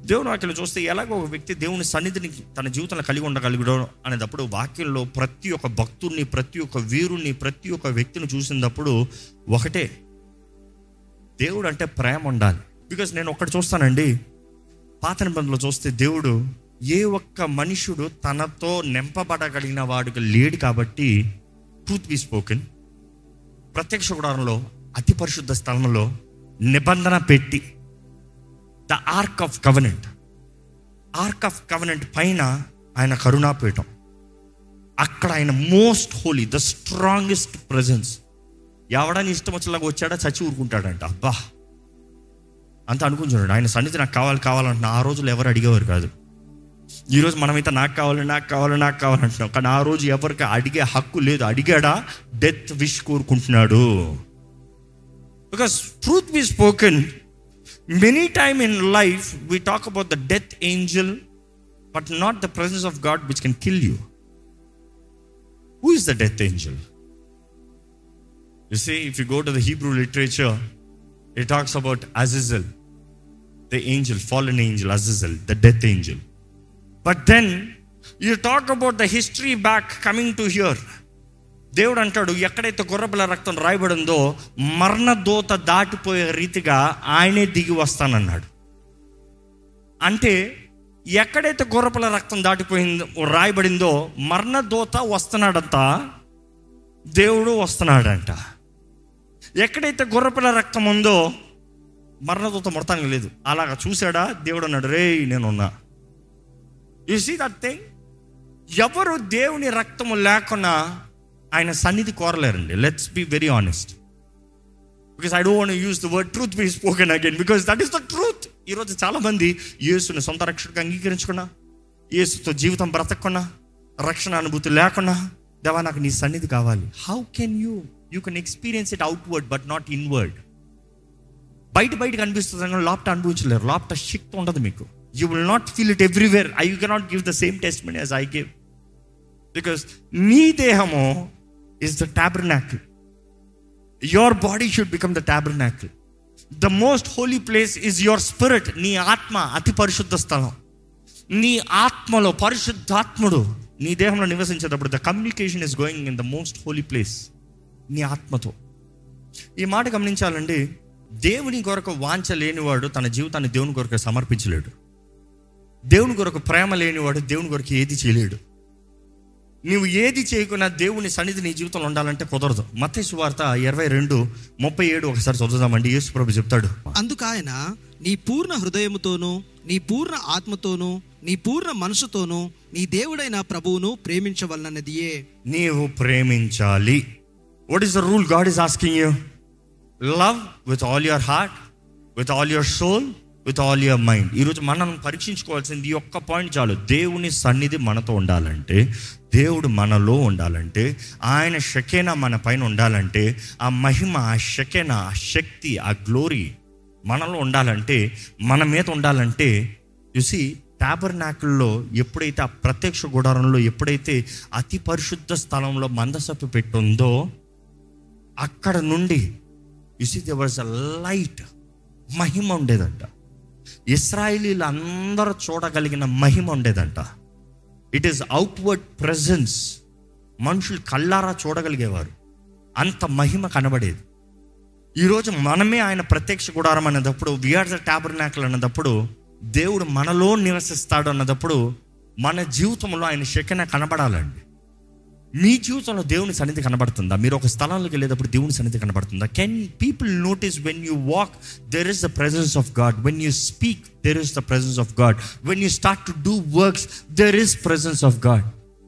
దేవుని వాక్యం చూస్తే ఎలాగో ఒక వ్యక్తి దేవుని సన్నిధిని తన జీవితంలో కలిగి ఉండగలిగడం అనేటప్పుడు వాక్యంలో ప్రతి ఒక్క భక్తుడిని ప్రతి ఒక్క వీరుణ్ణి ప్రతి ఒక్క వ్యక్తిని చూసినప్పుడు ఒకటే దేవుడు అంటే ప్రేమ ఉండాలి బికాస్ నేను ఒక్కటి చూస్తానండి పాత నిబంధనలో చూస్తే దేవుడు ఏ ఒక్క మనుషుడు తనతో నింపబడగలిగిన వాడికి లేడు కాబట్టి ట్రూత్ బి స్పోకెన్ ప్రత్యక్ష గుడారంలో అతి పరిశుద్ధ స్థలంలో నిబంధన పెట్టి the ark of covenant ark of covenant పైన ఆయన కరుణాపీఠం అక్కడ ఆయన most holy the strongest presence ఎవడని ఇష్టం వచ్చేలాగా వచ్చాడా చచ్చి ఊరుకుంటాడంట అబ్బా అంత అనుకుంటున్నాడు ఆయన సన్నిధి నాకు కావాలి కావాలంటున్నా ఆ రోజులు ఎవరు అడిగేవారు కాదు ఈరోజు మనమైతే నాకు కావాలి నాకు కావాలి నాకు కావాలంటున్నాం కానీ ఆ రోజు ఎవరికి అడిగే హక్కు లేదు అడిగాడా డెత్ విష్ కోరుకుంటున్నాడు because truth be spoken many time in life we talk about the death angel but not the presence of God which can kill you who is the death angel you see if you go to the Hebrew literature it talks about Azazel the angel fallen angel Azazel the death angel but then you talk about the history back coming to here దేవుడు అంటాడు ఎక్కడైతే గుర్రపిల్ల రక్తం రాయబడిందో మరణదోత దాటిపోయే రీతిగా ఆయనే దిగి వస్తానన్నాడు అంటే ఎక్కడైతే గుర్రపిల్ల రక్తం దాటిపోయిందో రాయబడిందో మరణదోత వస్తున్నాడంట దేవుడు వస్తున్నాడంట ఎక్కడైతే గుర్రపిల్ల రక్తం ఉందో మరణదూత మొడతానికి లేదు అలాగా చూశాడా దేవుడు అన్నాడు రే నేనున్నా యు సీ దట్ థింగ్ ఎవరు దేవుని రక్తము లేకున్నా ఆయన సన్నిధి కోరలేరండి let's be very honest because I don't use the word truth be spoken again because that is the truth ఈరోజు చాలా మంది యేసుని సొంత రక్షకుడిగా అంగీకరించుకున్నా యేసుతో జీవితం బ్రతకకుండా రక్షణ అనుభూతి లేకుండా దేవా నాకు నీ సన్నిధి కావాలి how can you you can experience it outward but not inward బయట బయట కనిపిస్తుంది కానీ లోపట అనుభవించలేరు లోపట శక్తి ఉండదు మీకు you will not feel it everywhere I you cannot give the same test many as I give because నీ దేహము is the tabernacle your body should become the tabernacle the most holy place is your spirit నీ ఆత్మ అతి పరిశుద్ధ స్థలం నీ ఆత్మలో పరిశుద్ధాత్ముడు నీ దేహంలో నివసించేటప్పుడు the communication is going in the most holy place నీ ఆత్మతో ఈ మాట గమనించాలండి దేవుని కొరకు వాంఛ లేనివాడు తన జీవితాన్ని దేవుని కొరకు సమర్పించలేడు దేవుని కొరకు ప్రేమ లేనివాడు దేవుని కొరకు ఏది చేయలేడు నీవు ఏది చేయకున్నా దేవుని సన్నిధి నీ జీవితంలో ఉండాలంటే కుదరదు మత సువార్త ఇరవై రెండు ముప్పై ఏడు ఒకసారి చదువుదామండి యేసు ప్రభు చెప్తాడు అందుకాయన నీ పూర్ణ హృదయముతోనూ నీ పూర్ణ ఆత్మతోనూ నీ పూర్ణ మనసుతోనూ నీ దేవుడైన ప్రభువును ప్రేమించవలనదియే నీవు ప్రేమించాలి what is the rule God is asking you love with all your heart with all your soul with all your mind ఈరోజు మనం పరీక్షించుకోవాల్సింది ఈ ఒక్క పాయింట్ చాలు దేవుని సన్నిధి మనతో ఉండాలంటే దేవుడు మనలో ఉండాలంటే ఆయన షకేన మన పైన ఉండాలంటే ఆ మహిమ ఆ షకేన ఆ శక్తి ఆ గ్లోరీ మనలో ఉండాలంటే మన మీద ఉండాలంటే చూసి టాబర్నాకుల్లో ఎప్పుడైతే ఆ ప్రత్యక్ష గుడారంలో ఎప్పుడైతే అతి పరిశుద్ధ స్థలంలో మందసపు పెట్టుందో అక్కడ నుండి you see they was a light మహిమ ఉండేదంట ఇస్రాయిలీలు అందరూ చూడగలిగిన మహిమ ఉండేదంట ఇట్ ఈస్ అవుట్వర్డ్ ప్రెజెన్స్ మనుషులు కళ్ళారా చూడగలిగేవారు అంత మహిమ కనబడేది ఈరోజు మనమే ఆయన ప్రత్యక్ష గుడారం అన్నదప్పుడు విఆర్ ద ట్యాబర్నాకల్ అన్నదప్పుడు దేవుడు మనలో నివసిస్తాడు అన్నదప్పుడు మన జీవితంలో ఆయన శకన కనబడాలండి మీ జీవితంలో దేవుని సన్నిధి కనబడుతుందా మీరు ఒక స్థలంలోకి వెళ్ళేటప్పుడు దేవుని సన్నిధి కనబడుతుందా can people notice when you walk there is the presence of God when you speak there is the presence of God when you start to do works there is presence of God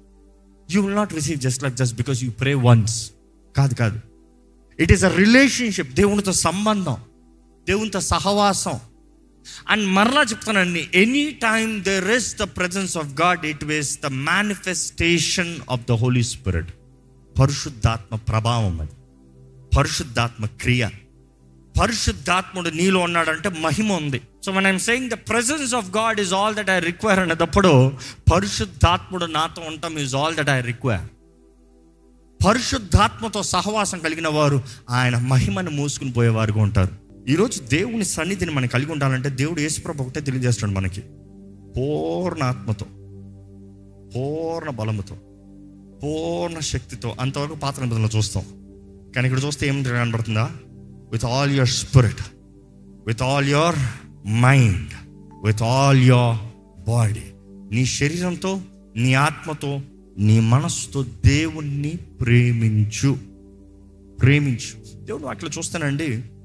you will not receive just like just because you pray once కాదు కాదు it is a relationship దేవునితో సంబంధం దేవునితో సహవాసం and మరలా చెప్తానండి any time there is the presence of God it was the manifestation of the Holy Spirit పరిశుద్ధాత్మ ప్రభావం అది పరిశుద్ధాత్మ క్రియ పరిశుద్ధాత్ముడు నీలో ఉన్నాడంటే మహిమ ఉంది so one I'm saying the presence of God is all that I require అనేటప్పుడు పరిశుద్ధాత్ముడు నాతో ఉంటాం is all that I require పరిశుద్ధాత్మతో సహవాసం కలిగిన వారు ఆయన మహిమను మూసుకుని పోయేవారుగా ఉంటారు ఈరోజు దేవుని సన్నిధిని మనం కలిగి ఉండాలంటే దేవుడు యేసుప్రభు ఒకటే తెలియజేస్తాడు మనకి పూర్ణ ఆత్మతో పూర్ణ బలముతో పూర్ణ శక్తితో అంతవరకు పాత నిబంధనలో చూస్తాం కానీ ఇక్కడ చూస్తే ఏం కనబడుతుందా with all your spirit with all your mind with all your body నీ శరీరంతో నీ ఆత్మతో నీ మనస్సుతో దేవుణ్ణి ప్రేమించు ప్రేమించు దేవుడు అట్లా చూస్తానండి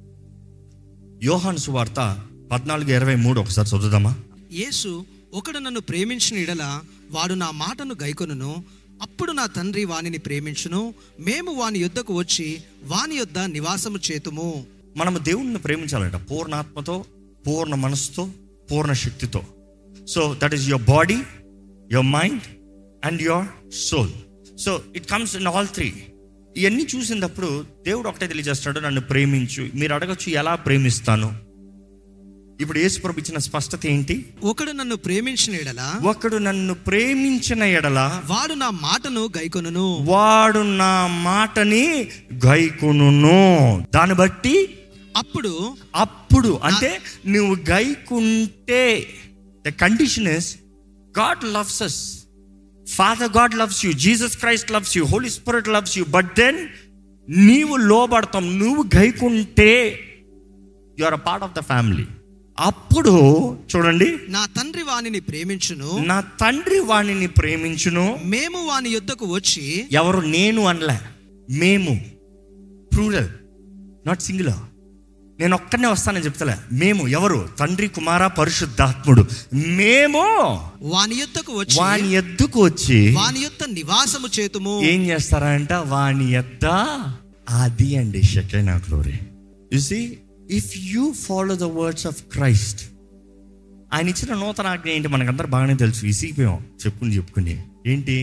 యోహాను సువార్త పద్నాలుగు ఇరవై మూడు ఒకసారి చదువుదామా యేసు ఒకడు నన్ను ప్రేమించిన ఎడల వాడు నా మాటను గైకొనును అప్పుడు నా తండ్రి వానిని ప్రేమించును మేము వాని యొద్దకు వచ్చి వాని యొద్ద నివాసము చేతుము మనము దేవుణ్ణి ప్రేమించాలంట పూర్ణ ఆత్మతో పూర్ణ మనసుతో పూర్ణ శక్తితో so that is your body your mind and your soul so it comes in all three ఇవన్నీ చూసినప్పుడు దేవుడు ఒకటే తెలియజేస్తాడు నన్ను ప్రేమించు మీరు అడగచ్చు ఎలా ప్రేమిస్తాను ఇప్పుడు యేసుప్రభు ఇచ్చిన స్పష్టత ఏంటి ఒకడు నన్ను ప్రేమించిన ఎడల ఒకడు నన్ను ప్రేమించిన ఎడల వాడు నా మాటను గైకొనును వాడు నా మాటని గైకొనును దాన్ని బట్టి అప్పుడు అప్పుడు అంటే నువ్వు గైకుంటే the condition is God loves us Father God loves you Jesus Christ loves you Holy Spirit loves you but then నీవు లోబడతాం నువ్వు గైకుంటే you are a part of the family అప్పుడు చూడండి నా తండ్రి వానిని ప్రేమించును నా తండ్రి వాణిని ప్రేమించును మేము వాని యొద్దకు వచ్చి ఎవరు నేను అనలే మేము ప్లూరల్ నాట్ సింగులర్ నేను ఒక్కనే వస్తానని చెప్తలే మేము ఎవరు తండ్రి కుమార పరిశుద్ధాత్ముడు మేము వాని యొద్దకు వచ్చి వాని ఎద్దుకు వచ్చి వాని యొక్క నివాసము చేతుము ఏం చేస్తారంట వాని ఎద్ద అది అండి Shekinah glory you see if you follow the words of Christ ఆయన ఇచ్చిన నూతన ఆజ్ఞ ఏంటి మనకందరూ బాగానే తెలుసు ఇసిగిపోయాం చెప్పుకుని చెప్పుకుని ఏంటి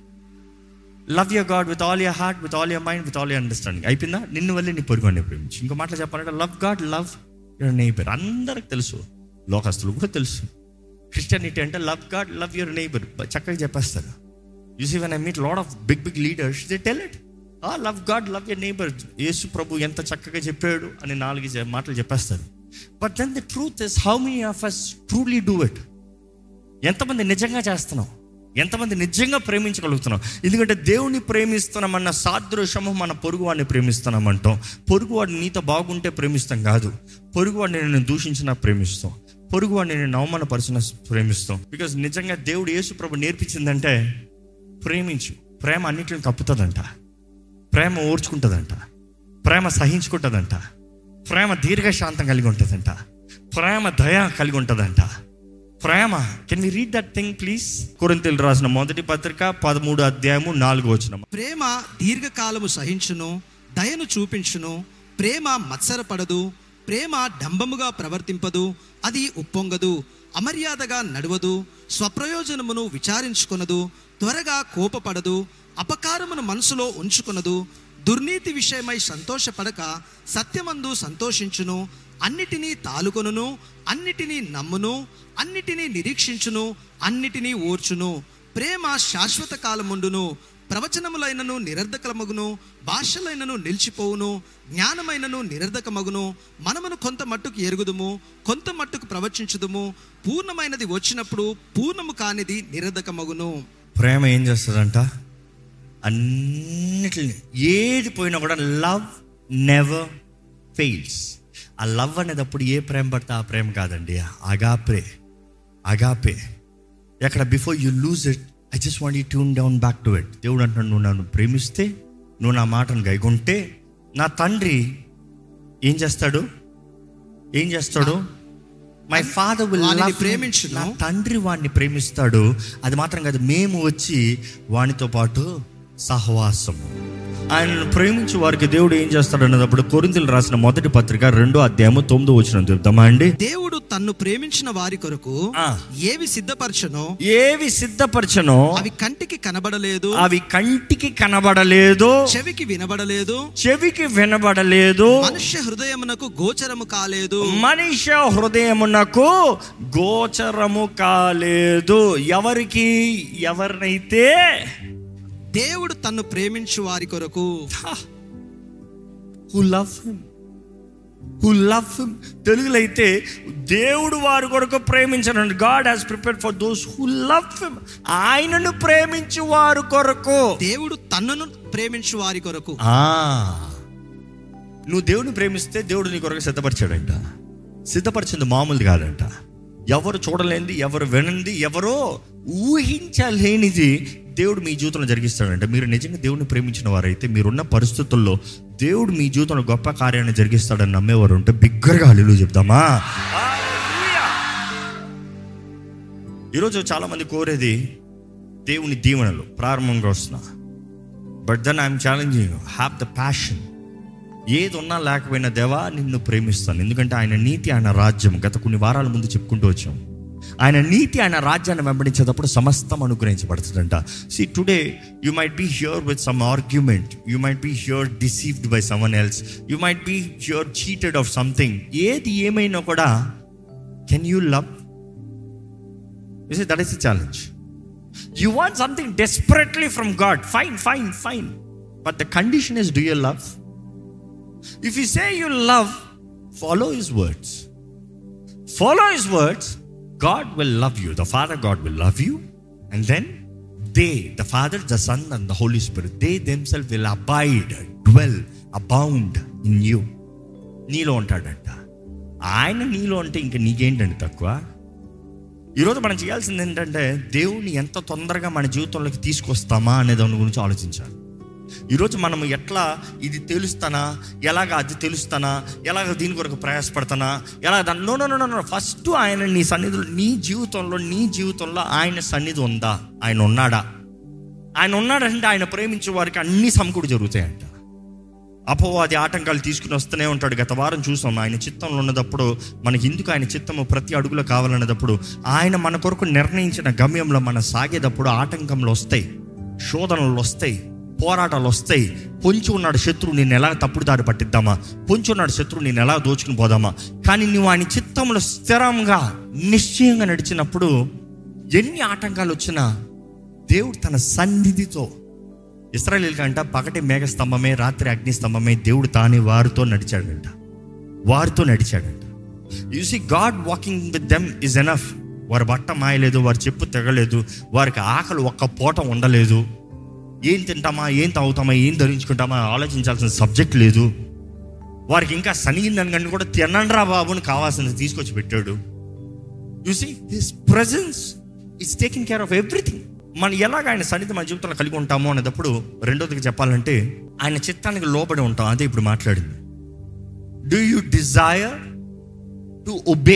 love your God with all your heart with all your mind with all your understanding అయిపోయిందా నిన్ను వల్లే నీ పొరుగు అని ప్రేమించి ఇంకో మాటలు చెప్పాలంటే love God love your neighbour అందరికి తెలుసు లోకస్తులు కూడా తెలుసు క్రిస్టియానిటీ అంటే love God love your neighbour చక్కగా చెప్పేస్తారు you see when I meet lot of big big leaders they tell it ah love God love your neighbour యేసు ప్రభు ఎంత చక్కగా చెప్పాడు అని నాలుగు జ- మాటలు చెప్పేస్తారు but then the truth is how many of us truly do it ఎంతమంది నిజంగా చేస్తున్నాం ఎంతమంది నిజంగా ప్రేమించగలుగుతున్నాం ఎందుకంటే దేవుని ప్రేమిస్తున్నామన్న సాదృశ్యము మన పొరుగువాడిని ప్రేమిస్తున్నామంటాం పొరుగువాడిని నీతో బాగుంటే ప్రేమిస్తాం కాదు పొరుగువాడిని నేను దూషించినా ప్రేమిస్తాం పొరుగువాడిని నేను అవమానపరిచిన ప్రేమిస్తాం బికాజ్ నిజంగా దేవుడు యేసు ప్రభు నేర్పించిందంటే ప్రేమించు ప్రేమ అన్నిటిని కప్పుతుందంట ప్రేమ ఓర్చుకుంటుందంట ప్రేమ సహించుకుంటుందంట ప్రేమ దీర్ఘశాంతం కలిగి ఉంటుందంట ప్రేమ దయ కలిగి ఉంటుందంట ప్రేమ can we read that thing please కొరింతలు రాసిన మొదటి పత్రిక పదమూడు అధ్యాయము నాలుగు వచ్చిన ప్రేమ దీర్ఘకాలము సహించును దయను చూపించును ప్రేమ మత్సరపడదు ప్రేమ డంబముగా ప్రవర్తింపదు అది ఉప్పొంగదు అమర్యాదగా నడవదు స్వప్రయోజనమును విచారించుకొనదు త్వరగా కోపపడదు అపకారమును మనసులో ఉంచుకొనదు దుర్నీతి విషయమై సంతోషపడక సత్యమందు సంతోషించును అన్నిటినీ తాలుకొనును అన్నిటినీ నమ్మును అన్నిటినీ నిరీక్షించును అన్నిటినీ ఓర్చును ప్రేమ శాశ్వత కాలముండును ప్రవచనములైనను నిరర్ధకమగును భాషలైనను నిలిచిపోవును జ్ఞానమైనను నిరర్ధకమగును మనమును కొంత మట్టుకు ఎరుగుదుము కొంత మట్టుకు ప్రవచించుదుము పూర్ణమైనది వచ్చినప్పుడు పూర్ణము కానిది నిరర్ధకమగును ప్రేమ ఏం చేస్తుందంట అన్నిటిని ఏది పోయినా కూడా లవ్ నెవర్ ఫెయిల్స్ ఆ లవ్ అనేటప్పుడు ఏ ప్రేమ పడితే ఆ ప్రేమ కాదండి అగాపే అగాపే ఎక్కడ before you lose it I just want you tune down back to it దేవుడు అంటున్నాడు నువ్వు నన్ను ప్రేమిస్తే నువ్వు నా మాటను గైకుంటే నా తండ్రి ఏం చేస్తాడు ఏం చేస్తాడు మై ఫాదర్ విల్ వానిని ప్రేమించును. నా తండ్రి వాడిని ప్రేమిస్తాడు అది మాత్రం కాదు మేము వచ్చి వానితో పాటు సహవాసము ఆయన ప్రేమించి వారికి దేవుడు ఏం చేస్తాడు అన్నప్పుడు కొరింతలు రాసిన మొదటి పత్రిక రెండో అధ్యాయము తొమ్మిదో వచ్చిన చెప్తామా అండి దేవుడు తన్ను ప్రేమించిన వారి కొరకు ఆ. ఏవి సిద్ధపరచనో ఏవి సిద్ధపరచనో అవి కంటికి కనబడలేదు అవి కంటికి కనబడలేదు చెవికి వినబడలేదు చెవికి వినబడలేదు మనుష్య హృదయమునకు గోచరము కాలేదు మనిషి హృదయమునకు గోచరము కాలేదు ఎవరికి ఎవరినైతే దేవుడు తన్ను ప్రేమించు వారి కొరకు who love him who love him తెలుగులో అయితే దేవుడు వారి కొరకు ప్రేమించనండి God has prepared for those who love him ఆయనను ప్రేమించు వారు కొరకు దేవుడు తన్నును ప్రేమించు వారి కొరకు ఆ నువ్వు దేవుని ప్రేమిస్తే దేవుడు నీ కొరకు సిద్ధపరిచాడంట సిద్ధపరిచింది మామూలు కాదంట ఎవరు చూడలేనిది ఎవరు వినంది ఎవరో ఊహించలేనిది దేవుడు మీ జీవితంలో జరిగిస్తాడంట మీరు నిజంగా దేవుని ప్రేమించిన వారైతే మీరున్న పరిస్థితుల్లో దేవుడు మీ జీవితంలో గొప్ప కార్యాన్ని జరిగిస్తాడని నమ్మేవారు ఉంటే బిగ్గరగా హల్లు చెప్దామా ఈరోజు చాలా మంది కోరేది దేవుని దీవెనలు ప్రారంభంగా వస్తున్నా but then I'm challenging have the passion ఏది ఉన్నా లేకపోయినా దేవా నిన్ను ప్రేమిస్తాను ఎందుకంటే ఆయన నీతి ఆయన రాజ్యం గత కొన్ని వారాల ముందు చెప్పుకుంటూ వచ్చాం ఆయన నీతి ఆయన రాజ్యాన్ని వెంబడించేటప్పుడు సమస్తం అనుగ్రహించబడుతుందంట see today you might be here with some argument you might be here deceived by someone else you might be here cheated of something ఏది ఏమైనా కూడా can you love that is the challenge you want something desperately from God fine fine fine but the condition is do you love If you say you love, follow His words. Follow His words, God will love you. The Father God will love you. And then they, the Father, the Son, and the Holy Spirit, they themselves will abide, dwell, abound in you. నీలో ఉంటాడంట ఆయన నీలో అంటే ఇంక నీకేంటండి తక్కువ ఈరోజు మనం చేయాల్సింది ఏంటంటే దేవుని ఎంత తొందరగా మన జీవితంలోకి తీసుకొస్తామా అనే దాని గురించి ఆలోచించాలి ఈరోజు మనం ఎట్లా ఇది తెలుస్తానా ఎలాగ అది తెలుస్తానా ఎలాగ దీని కొరకు ప్రయాసపడతానా ఎలా దాన్ని no no no no first ఆయన నీ సన్నిధిలో నీ జీవితంలో నీ జీవితంలో ఆయన సన్నిధి ఉందా ఆయన ఉన్నాడా ఆయన ఉన్నాడంటే ఆయన ప్రేమించే వారికి అన్ని సమకూడి జరుగుతాయంట అపవాది ఆటంకాలు తీసుకుని వస్తూనే ఉంటాడు గత వారం చూసాం ఆయన చిత్తంలో ఉన్నదప్పుడు మనకి ఎందుకు ఆయన చిత్తము ప్రతి అడుగులో కావాలన్నదప్పుడు ఆయన మన కొరకు నిర్ణయించిన గమ్యంలో మనం సాగేటప్పుడు ఆటంకంలో వస్తాయి శోధనలు వస్తాయి పోరాటాలు వస్తాయి పొంచి ఉన్నాడు శత్రువు నేను ఎలా తప్పుడు దారి పట్టిద్దామా పొంచి ఉన్నాడు శత్రువు నేను ఎలా దోచుకుని పోదామా కానీ నువ్వు ఆయన చిత్తంలో స్థిరంగా నిశ్చయంగా నడిచినప్పుడు ఎన్ని ఆటంకాలు వచ్చినా దేవుడు తన సన్నిధితో ఇస్రాయలీల కంట పగటి మేఘస్తంభమే రాత్రి అగ్నిస్తంభమే దేవుడు తానే వారితో నడిచాడంట వారితో నడిచాడంట you see God walking with them is enough వారి బట్ట మాయలేదు వారి చెప్పు తెగలేదు వారికి ఆకలి ఒక్క పూట ఉండలేదు ఏం తింటామా ఏం తాగుతామా ఏం ధరించుకుంటామా ఆలోచించాల్సిన సబ్జెక్ట్ లేదు వారికి ఇంకా సనిగిందని కానీ కూడా తినండ్రా బాబుని కావాల్సింది తీసుకొచ్చి పెట్టాడు you see his presence is taking care of everything మనం ఎలాగ ఆయన సన్నిధి మన జీవితంలో కలిగి ఉంటామో అనేటప్పుడు రెండోదికి చెప్పాలంటే ఆయన చిత్తానికి లోబడి ఉంటాం అదే ఇప్పుడు మాట్లాడింది do you desire to obey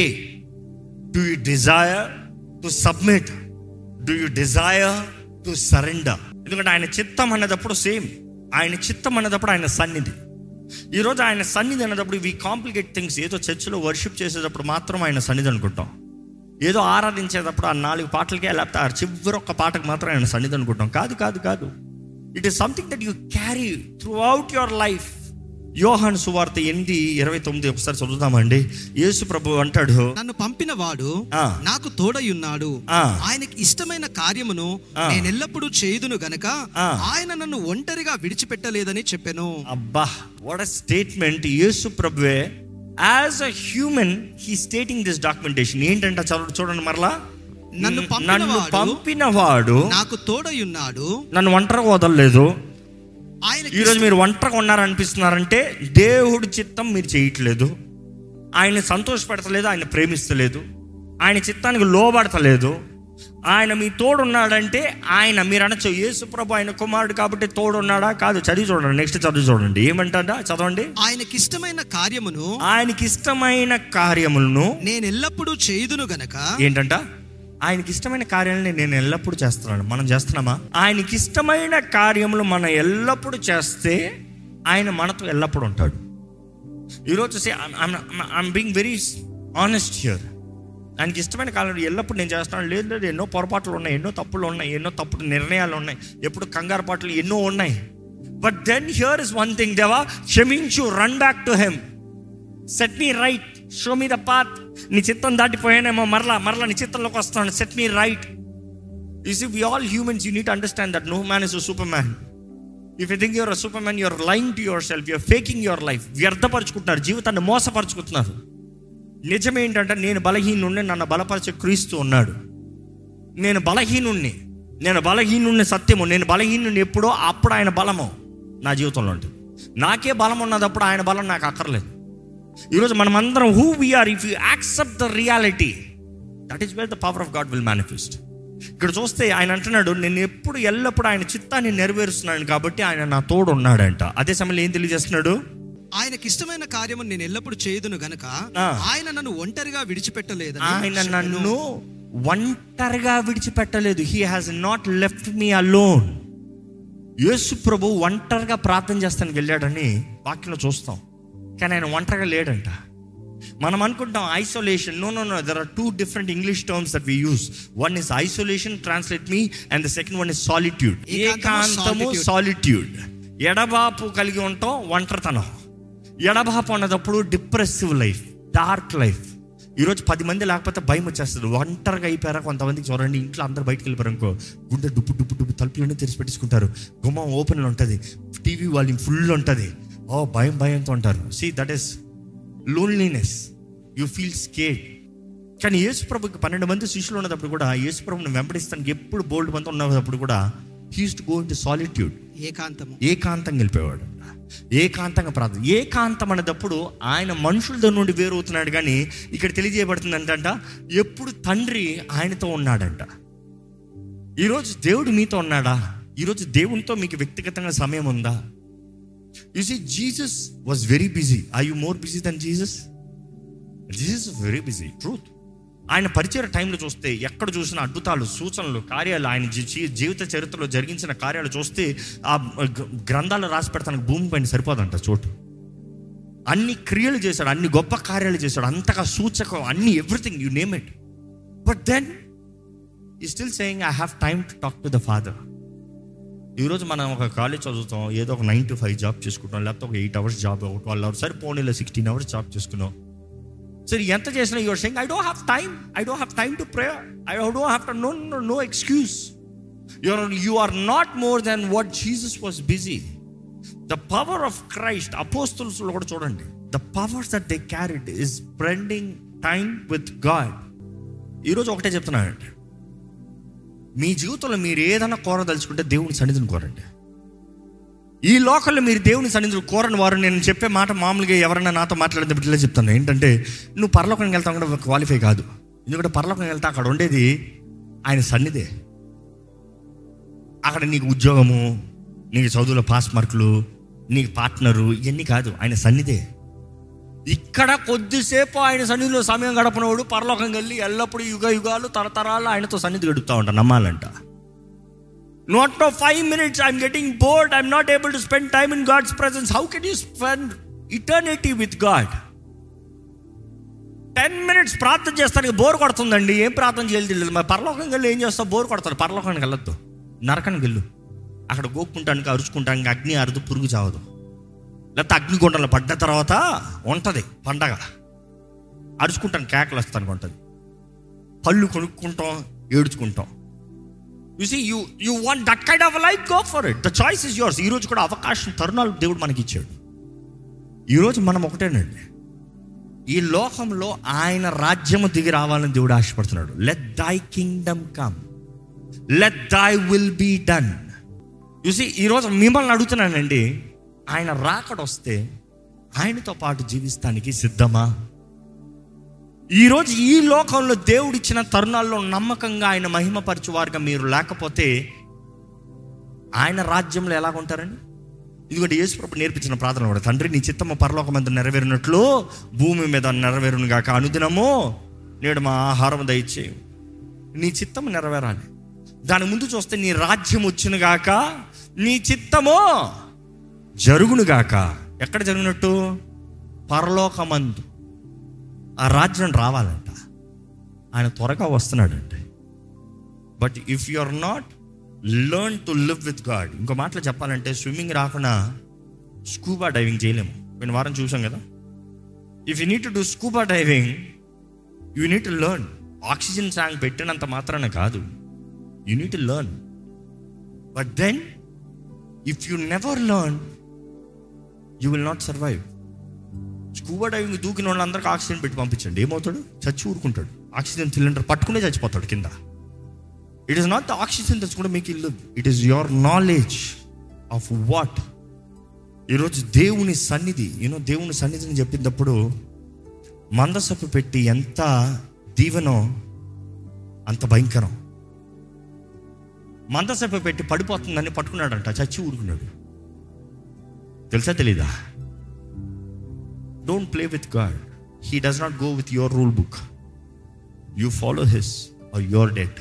do you desire to submit do you desire to surrender ఎందుకంటే ఆయన చిత్తం అన్నదప్పుడు సేమ్ ఆయన చిత్తం అన్నదప్పుడు ఆయన సన్నిధి ఈరోజు ఆయన సన్నిధి అన్నదప్పుడు వి కాంప్లికేట్ థింగ్స్ ఏదో చర్చిలో వర్షిప్ చేసేటప్పుడు మాత్రం ఆయన సన్నిధి అనుకుంటాం ఏదో ఆరాధించేటప్పుడు ఆ నాలుగు పాటలకే లేకపోతే ఆ చివరి ఒక్క పాటకు మాత్రం ఆయన సన్నిధి అనుకుంటాం కాదు కాదు కాదు it is something that you carry throughout your life యోహాన్ సువార్త ఎనిమిది ఇరవై తొమ్మిది ఒకసారి చదువుతామండి యేసు ప్రభు అంటాడు నన్ను పంపిన వాడు ఆ. నాకు తోడయున్నాడు ఆ. ఆయనకి ఇష్టమైన కార్యమును ఆ. నేను ఎల్లప్పుడూ చేయుదును గనక ఆ. ఆయన నన్ను ఒంటరిగా విడిచిపెట్టలేదని చెప్పాను అబ్బా వాట్ అ స్టేట్మెంట్ యేసు ప్రభువే as a human he stating this documentation ఏంటంట చదువు చూడండి మరలా నన్ను పంపిన నన్ను వాడు పంపిన వాడు నాకు తోడయున్నాడు నన్ను ఒంటరిగా వదలలేదు ఆయన ఈరోజు మీరు ఒంటరిగా ఉన్నారనిపిస్తున్నారంటే దేవుడి చిత్తం మీరు చేయట్లేదు ఆయన సంతోషపెడతలేదు ఆయన ప్రేమిస్తలేదు ఆయన చిత్తానికి లోబడతలేదు ఆయన మీ తోడున్నాడంటే ఆయన మీరు అనొచ్చు యేసు ప్రభు ఆయన కుమారుడు కాబట్టి తోడున్నాడా కాదు చదివి చూడండి నెక్స్ట్ చదివి చూడండి ఏమంటాడా చదవండి ఆయనకి ఇష్టమైన కార్యమును ఆయనకి ఇష్టమైన కార్యములను నేను ఎల్లప్పుడూ చేయుదును గనక ఏంటంట ఆయనకి ఇష్టమైన కార్యాలని నేను ఎల్లప్పుడూ చేస్తున్నాను మనం చేస్తున్నామా ఆయనకి ఇష్టమైన కార్యములు మనం ఎల్లప్పుడూ చేస్తే ఆయన మనతో ఎల్లప్పుడూ ఉంటాడు ఈరోజు I'm being very honest here ఆయనకి ఇష్టమైన కాలంలో ఎల్లప్పుడు నేను చేస్తున్నాను లేదు లేదు ఎన్నో పొరపాట్లు ఉన్నాయి ఎన్నో తప్పులు ఉన్నాయి ఎన్నో తప్పుడు నిర్ణయాలు ఉన్నాయి ఎప్పుడు కంగారు పాటలు ఎన్నో ఉన్నాయి but then here is one thing దేవా క్షమించు run back to him set me right show me the path నీ చిత్తం దాటిపోయానేమో మరలా మరలా నీ చిత్తంలోకి వస్తాను set me right is we all humans you need understand that no man is superman if you think you're superman you're lying to yourself you're faking your life వ్యర్థపరుచుకుంటున్నారు జీవితాన్ని మోసపరుచుకుంటున్నారు నిజమేంటంటే నేను బలహీనుణ్ణి నన్ను బలపరిచే క్రీస్తు ఉన్నాడు నేను బలహీనుణ్ణి నేను బలహీనుణ్ణి సత్యము నేను బలహీనుణ్ణి ఎప్పుడో అప్పుడు ఆయన బలము నా జీవితంలో ఉంటుంది నాకే బలం ఉన్నదప్పుడు ఆయన బలం నాకు అక్కర్లేదు ఈరోజు మనమందరం who we are if you accept the reality that is where the power of God will manifest ఇక్కడ చూస్తే ఆయన అంటున్నాడు నేను ఎప్పుడు ఎల్లప్పుడు ఆయన చిత్తాన్ని నెరవేరుస్తున్నాను కాబట్టి ఆయన నా తోడు ఉన్నాడంట అదే సమయంలో ఏం తెలియజేస్తున్నాడు ఆయనకి ఇష్టమైన కార్యము నేను ఎల్లప్పుడు చేయుదును గనక ఆ. ఆయన నన్ను ఒంటరిగా విడిచిపెట్టలేదు ఆయన నన్ను ఒంటరిగా విడిచిపెట్టలేదు he has not left me alone Yesu ప్రభు ఒంటరిగా ప్రార్థన చేస్తానికి వెళ్ళాడని వాక్యంలో చూస్తాం కానీ ఆయన ఒంటరిగా లేడంట మనం అనుకుంటాం isolation no no no there are two different English terms that we use one is isolation translate me and the second one is solitude ఏకాంతము, ఏకాంతము సాలిట్యూడ్ ఎడబాపు కలిగి ఉంటాం ఒంటరితనం ఎడబాపు అన్నదప్పుడు డిప్రెసివ్ లైఫ్ డార్క్ లైఫ్ ఈరోజు పది మంది లేకపోతే భయం వచ్చేస్తుంది ఒంటరిగా అయిపోయారా కొంతమందికి చూడండి ఇంట్లో అందరు బయటకు వెళ్ళిపోయారు అనుకో గుండె డుప్పు డుప్పు డుప్పు తలుపులన్నీ తెరిచి పెట్టేసుకుంటారు గుమ్మం ఓపెన్లో ఉంటుంది టీవీ వాల్యూమ్ ఫుల్ ఉంటుంది ఓ భయం భయంతో ఉంటారు see that is loneliness you feel scared కానీ యేసుప్రభుకి పన్నెండు మంది శిష్యులు ఉన్నప్పుడు కూడా యేసుప్రభుని వెంబడిస్తానికి ఎప్పుడు బోల్డ్ మంది ఉన్నప్పుడు కూడా he's to go into solitude ఏకాంతము ఏకాంతంగా వెళ్ళిపోయాడు ఏకాంతంగా ప్రార్థన ఏకాంతం అనేటప్పుడు ఆయన మనుషుల నుండి వేరవుతున్నాడు కానీ ఇక్కడ తెలియజేయబడుతుంది ఏంటంట ఎప్పుడు తండ్రి ఆయనతో ఉన్నాడంట ఈరోజు దేవుడు మీతో ఉన్నాడా ఈరోజు దేవునితో మీకు వ్యక్తిగతంగా సమయం ఉందా you see Jesus was very busy I you more busy than Jesus Jesus very busy truth ఆయన పరిచయ టైంలో చూస్తే ఎక్కడ చూసిన అద్భుతాలు సూచనలు కార్యాలు ఆయన జీ- జీ- జీవిత చరిత్రలో జరిగించిన కార్యాలు చూస్తే ఆ గ- గ్రంథాలు రాసి పెడతానికి భూమి పైన సరిపోదంట చోటు అన్ని క్రియలు చేశాడు అన్ని గొప్ప కార్యాలు చేశాడు అంతగా సూచకం అన్ని everything you name it but then he still saying I have time to talk to the Father ఈరోజు మనం ఒక కాలేజ్ చదువుతాం ఏదో ఒక నైన్ టు ఫైవ్ జాబ్ చేసుకుంటాం లేకపోతే ఒక ఎయిట్ అవర్స్ జాబ్ ఒక ట్వెల్వ్ అవర్స్ సరే పోనీలో సిక్స్టీన్ అవర్స్ జాబ్ చేసుకున్నాం సరే ఎంత చేసినా your saying I don't have time I don't have time to pray I don't have to no no no excuse your you are not more then what Jesus was busy the power of Christ అపోస్తుల్స్లో కూడా చూడండి the powers that they carried is spending time with God ఈరోజు ఒకటే చెప్తున్నానండి మీ జీవితంలో మీరు ఏదైనా కోరదలుచుకుంటే దేవుని సన్నిధిని కోరండి ఈ లోకల్లో మీరు దేవుని సన్నిధిని కోరని వారు నేను చెప్పే మాట మామూలుగా ఎవరైనా నాతో మాట్లాడేటప్పుడు ఇలా చెప్తాను ఏంటంటే నువ్వు పరలోకానికి వెళ్తావు కూడా క్వాలిఫై కాదు ఎందుకంటే పరలోకానికి వెళ్తా అక్కడ ఉండేది ఆయన సన్నిధే అక్కడ నీకు ఉద్యోగము నీకు చదువులో పాస్ మార్కులు నీకు పార్ట్నరు ఇవన్నీ కాదు ఆయన సన్నిధే ఇక్కడ కొద్దిసేపు ఆయన సన్నిధిలో సమయం గడపనవాడు పరలోకం వెళ్ళి ఎల్లప్పుడూ యుగ యుగాలు తరతరాలు ఆయనతో సన్నిధి గడుపుతా ఉంటా నమ్మాలంట not no five minutes I'm getting bored I'm not able to spend time in God's presence how can you spend eternity with God ten minutes ప్రార్థన చేస్తానికి బోర్ కొడుతుందండి ఏం ప్రార్థన చేయాలి తెలియదు మరి పరలోకం వెళ్ళి ఏం చేస్తావు బోర్ కొడతారు పరలోకానికి వెళ్ళొద్దు నరకానికి వెళ్ళు అక్కడ గోక్కుంటానికి అరుచుకుంటానికి అగ్ని అరుదు పురుగు చావదు లేకపోతే అగ్నిగుండంలో పడ్డ తర్వాత ఉంటుంది పండగ అరుచుకుంటాను కేకలు వస్తానికి ఉంటుంది పళ్ళు కొనుక్కుంటాం ఏడ్చుకుంటాం you see you you want that kind of life go for it the choice is yours ఈరోజు కూడా అవకాశం తరుణాలు దేవుడు మనకి ఇచ్చాడు ఈరోజు మనం ఒకటేనండి ఈ లోకంలో ఆయన రాజ్యము దిగి రావాలని దేవుడు ఆశపడుతున్నాడు let thy kingdom come let thy will be done చూసి ఈరోజు మిమ్మల్ని అడుగుతున్నానండి ఆయన రాకడ వస్తే ఆయనతో పాటు జీవిస్తానికి సిద్ధమా ఈరోజు ఈ లోకంలో దేవుడిచ్చిన తరుణాల్లో నమ్మకంగా ఆయన మహిమపరచు వారుగా మీరు లేకపోతే ఆయన రాజ్యంలో ఎలాగుంటారండి ఇదిగోటి యేసుప్రభు నేర్పించిన ప్రార్థన కూడా తండ్రి నీ చిత్తము పరలోకమందు నెరవేరినట్లు భూమి మీద నెరవేరును గాక అనుదినము నేడు మా ఆహారం దయచేయి నీ చిత్తము నెరవేరాలి దాని ముందు చూస్తే నీ రాజ్యం వచ్చును గాక నీ చిత్తము జరుగును గాక ఎక్కడ జరిగినట్టు పరలోకమందు ఆ రాజ్యం రావాలంట ఆయన త్వరగా వస్తున్నాడంటే but if you are not learn to live with God ఇంకో మాటలో చెప్పాలంటే స్విమ్మింగ్ రాకుండా స్కూబా డైవింగ్ చేయలేము నేను వారం చూసాం కదా if you need to do scuba diving you need to learn oxygen tank పెట్టినంత మాత్రాన కాదు you need to learn but then if you never learn you will not survive scuba diving దూకిన వాళ్ళందరికీ ఆక్సిజన్ పెట్టి పంపించండి ఏమవుతాడు చచ్చి ఊరుకుంటాడు ఆక్సిజన్ సిలిండర్ పట్టుకునే చచ్చిపోతాడు కింద it is not the oxygen తెచ్చుకుంటే మీకు ఇల్లు it is your knowledge of what ఈరోజు దేవుని సన్నిధి యూనో దేవుని సన్నిధిని చెప్పినప్పుడు మందసపు పెట్టి ఎంత దీవెనో అంత భయంకరం మందసపు పెట్టి పడిపోతుందని పట్టుకున్నాడంట చచ్చి ఊరుకున్నాడు తెలుసా తెలీదా don't play with God he does not go with your rule book you follow his are your debt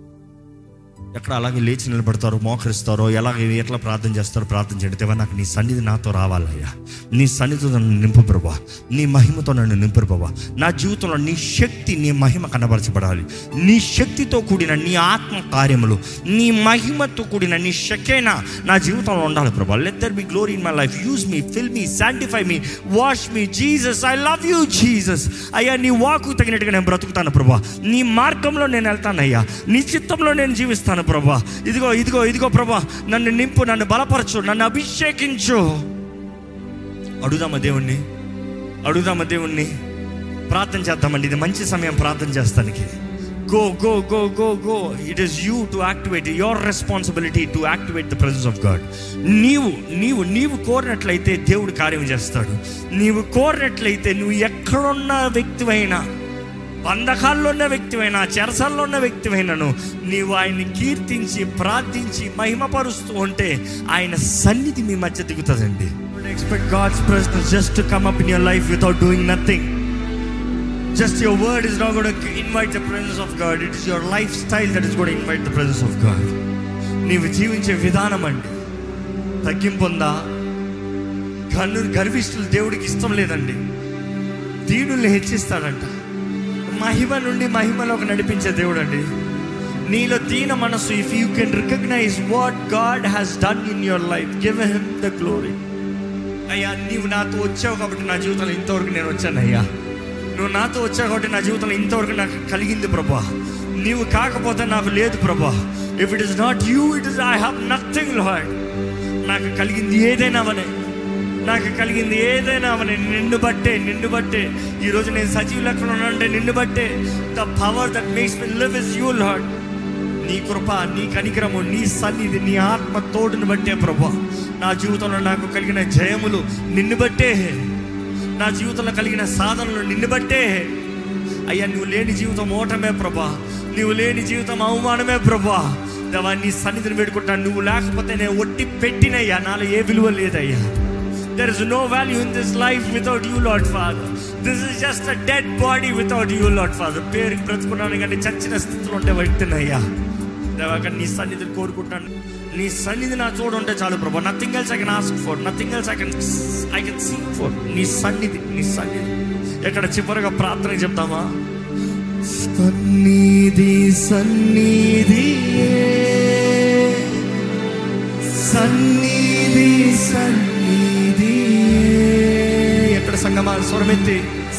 ఎక్కడ అలాగే లేచి నిలబడతారో మోకరిస్తారో ఎలాగే ఎట్లా ప్రార్థన చేస్తారో ప్రార్థన చేయండి దేవా నాకు నీ సన్నిధి నాతో రావాలయ్యా నీ సన్నిధితో నన్ను నింపు ప్రభా నీ మహిమతో నన్ను నింపు ప్రభా నా జీవితంలో నీ శక్తి నీ మహిమ కనబరచబడాలి నీ శక్తితో కూడిన నీ ఆత్మ కార్యములు నీ మహిమతో కూడిన నీ శక్తైన నా జీవితంలో ఉండాలి ప్రభా let there be glory in my life use me fill me sanctify me wash me Jesus I love you Jesus అయ్యా నీ వాకు తగినట్టుగా నేను బ్రతుకుతాను ప్రభా నీ మార్గంలో నేను వెళ్తానయ్యా నీ చిత్తంలో నేను జీవిస్తాను ప్రభా ఇదిగో ఇదిగో ఇదిగో ప్రభా నన్ను నింపు నన్ను బలపరచు నన్ను అభిషేకించు అడుగుదామా దేవుణ్ణి అడుగుదామా దేవుణ్ణి ప్రార్థన చేద్దామండి ఇది మంచి సమయం ప్రార్థన చేస్తానికి go go go go go it is you to activate your responsibility to activate the presence of God నీవు నీవు నీవు కోరినట్లయితే దేవుడు కార్యం చేస్తాడు నీవు కోరినట్లయితే నువ్వు ఎక్కడున్న వ్యక్తివైనా బంధకాల్లో ఉన్న వ్యక్తివైనా చెరసల్లో ఉన్న వ్యక్తివైనను నీవు ఆయన్ని కీర్తించి ప్రార్థించి మహిమపరుస్తూ ఉంటే ఆయన సన్నిధి మీ మధ్య దిగుతుందండి expect God's presence just to come up in your life without doing nothing just your word is not God invite the presence of God it is your lifestyle that is God invite the presence of God నీవు జీవించే విధానం అండి తగ్గింపు ఉందా gun గర్విష్ఠులు దేవుడికి ఇష్టం లేదండి దీనుల్ని హెచ్చిస్తాడంట మహిమ నుండి మహిమలోకి నడిపించే దేవుడు అండి నీలో దీన మనసు if you can recognise what God has done in your life give him the glory అయ్యా నీవు నాతో వచ్చావు కాబట్టి నా జీవితంలో ఇంతవరకు నేను వచ్చాను అయ్యా నువ్వు నాతో వచ్చావు కాబట్టి నా జీవితంలో ఇంతవరకు నాకు కలిగింది ప్రభా నీవు కాకపోతే నాకు లేదు ప్రభా if it is not you it is I have nothing Lord నాకు కలిగింది ఏదైనా అవనే నాకు కలిగింది ఏదైనా అవనే నిన్ను బట్టే నిన్ను బట్టే ఈరోజు నేను సజీవ లెక్కలు ఉన్నానంటే నిన్ను బట్టే the power that makes me live is you Lord నీ కృప నీ కనికరము నీ సన్నిధి నీ ఆత్మ తోడుని బట్టే ప్రభా నా జీవితంలో నాకు కలిగిన జయములు నిన్ను బట్టే నా జీవితంలో కలిగిన సాధనలు నిన్ను బట్టే అయ్యా నువ్వు లేని జీవితం ఓటమే ప్రభా నువ్వు లేని జీవితం అవమానమే ప్రభా దేవా నీ సన్నిధిని పెట్టుకుంటాను నువ్వు లేకపోతే నేను ఒట్టి పెట్టినయ్యా నాలో ఏ విలువ లేదయ్యా there is no value in this life without you Lord Father this is just a dead body without you Lord Father పేరుకి బ్రతుకున్నాను కానీ చచ్చిన స్థితిలో ఉంటే వ్యక్తినయ్యా దేవా కానీ నీ సన్నిధిని కోరుకుంటాను నీ సన్నిధి నా చూడు ఉంటే చాలు ప్రభా nothing else I can ask for nothing else I can I can seek for నీ సన్నిధి నీ సన్నిధి ఎక్కడ చివరిగా ప్రార్థన చెప్తామా సన్నిధి సన్నిధి సన్నిధి సన్నిధి ఎక్కడ సంగమా స్వరమెత్తి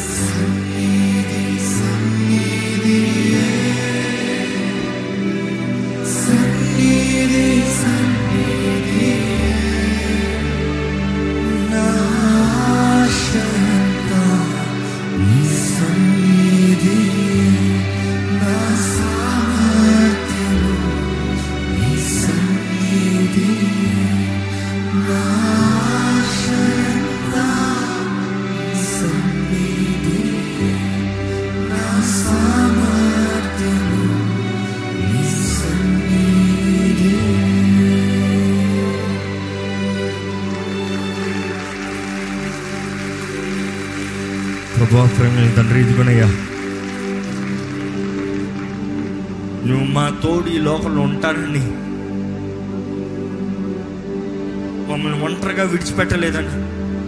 ప్రభా ప్రేమ తండ్రి ఇదిగోనయ్యా నువ్వు మా తోడు ఈ లోకంలో ఉంటానని మమ్మల్ని ఒంటరిగా విడిచిపెట్టలేదండి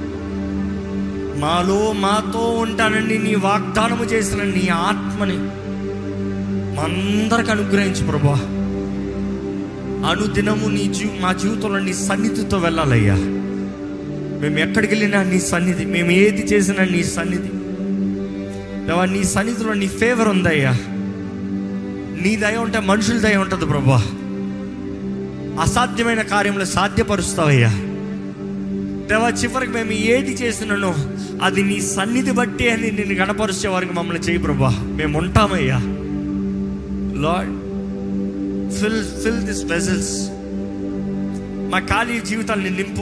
మాలో మాతో ఉంటానని నీ వాగ్దానము చేసిన నీ ఆత్మని మా అందరికి అనుగ్రహించు ప్రభా అనుదినము నీ జీవ మా జీవితంలో నీ సన్నిధితో వెళ్ళాలయ్యా మేము ఎక్కడికి వెళ్ళినా నీ సన్నిధి మేము ఏది చేసినా నీ సన్నిధి దేవా నీ సన్నిధిలో నీ ఫేవర్ ఉందయ్యా నీ దయ ఉంటే మనుషుల దయ ఉంటుంది ప్రభా అసాధ్యమైన కార్యములు సాధ్యపరుస్తావయ్యా దేవా చివరికి మేము ఏది చేసినానో అది నీ సన్నిధి బట్టి అని నిన్ను గణపరిచే వారికి మమ్మల్ని చేయి ప్రభా మేము ఉంటామయ్యా Lord fill fill this vessels మా ఖాళీ జీవితాన్ని నింపు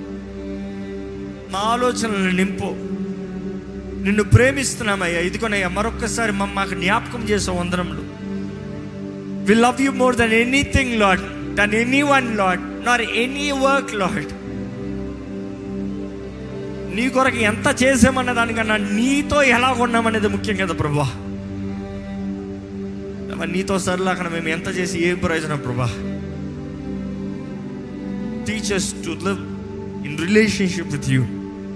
మా ఆలోచనలను నింపు నిన్ను ప్రేమిస్తున్నామయ్యా ఇదిగోనయ్యా మరొక్కసారి మమ్మ మాకు జ్ఞాపకం చేసే వందనములు we love you more then anything Lord than anyone Lord nor any work Lord నీ కొరకు ఎంత చేసామన్న దానికన్నా నీతో ఎలా ఉన్నామనేది ముఖ్యం కదా ప్రభా మరి నీతో సరళ మేము ఎంత చేసి ఏం ప్రయోజనం ప్రభా teach us to live in relationship with you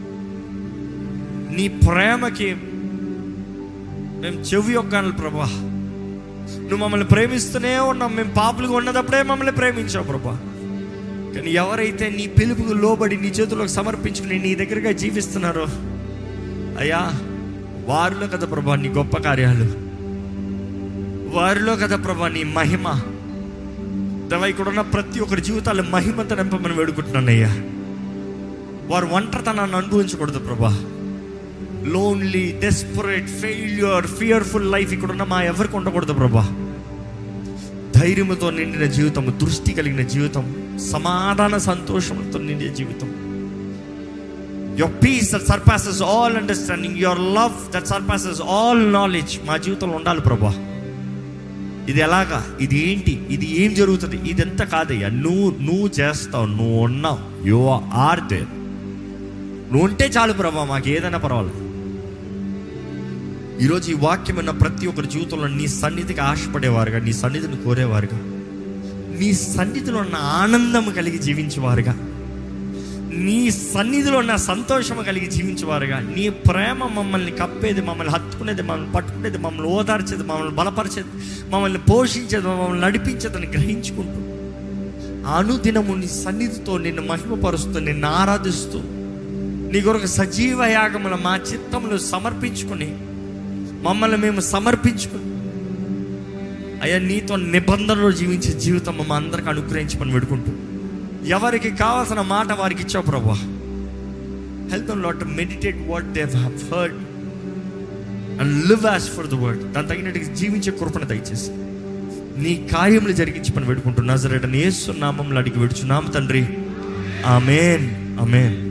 నీ ప్రేమకి మేము చెవి యొక్కాలి ప్రభా నువ్వు మమ్మల్ని ప్రేమిస్తూనే ఉన్నాం మేము పాపులుగా ఉన్నదప్పుడే మమ్మల్ని ప్రేమించావు ప్రభా కానీ ఎవరైతే నీ పిలుపుకు లోబడి నీ చేతులకు సమర్పించుకుని నీ దగ్గరగా జీవిస్తున్నారో అయ్యా వారిలో కదా ప్రభా నీ గొప్ప కార్యాలు వారిలో కదా ప్రభా నీ మహిమ దేవా ఇక్కడ ఉన్న ప్రతి ఒక్కరి జీవితాలు మహిమంత నింపమని వేడుకుంటున్నాను అయ్యా వారు ఒంటరితనాన్ని అనుభవించకూడదు ప్రభా lonely desperate failure fearful life ఇక్కడ ఉన్న మా ఎవరికి ఉండకూడదు ప్రభా ధైర్యంతో నిండిన జీవితం దృష్టి కలిగిన జీవితం సమాధాన సంతోషంతో నిండిన జీవితం your peace that surpasses all understanding your love that surpasses all knowledge మా జీవితంలో ఉండాలి ప్రభా ఇది ఎలాగా ఇది ఏంటి ఇది ఏం జరుగుతుంది ఇదంతా కాదయ్యా నువ్వు నువ్వు చేస్తావు నువ్వు ఉన్నావు యు ఆర్ దేర్ నువ్వు ఉంటే చాలు ప్రభా మాకు ఏదైనా పర్వాలేదు ఈరోజు ఈ వాక్యం ఉన్న ప్రతి ఒక్కరి జీవితంలో నీ సన్నిధికి ఆశపడేవారుగా నీ సన్నిధిని కోరేవారుగా నీ సన్నిధిలో ఉన్న ఆనందం కలిగి జీవించేవారుగా నీ సన్నిధిలో ఉన్న సంతోషం కలిగి జీవించేవారుగా నీ ప్రేమ మమ్మల్ని కప్పేది మమ్మల్ని హత్తుకునేది మమ్మల్ని పట్టుకునేది మమ్మల్ని ఓదార్చేది మమ్మల్ని బలపరిచేది మమ్మల్ని పోషించేది మమ్మల్ని నడిపించేదని గ్రహించుకుంటూ అనుదినము నీ సన్నిధితో నిన్ను మహిమపరుస్తూ నిన్ను ఆరాధిస్తూ నీ కొరకు సజీవ యాగముల మా చిత్తములు సమర్పించుకుని మమ్మల్ని మేము సమర్పించుకుని అయ్యా నీతో నిబంధనలో జీవించే జీవితం మా అందరికి అనుగ్రహించమని పెడుకుంటూ ఎవరికి కావాల్సిన మాట వారికి ఇచ్చావు ప్రభా help Lord meditate what they heard and live as per the word దాని తగినట్టుగా జీవించే కృపణ దయచేసి నీ కార్యములు జరిగించి పని పెట్టుకుంటూ నజరేటని ఏసు నామంలో అడిగి విడుచున్నాము తండ్రి ఆమెన్ ఆమెన్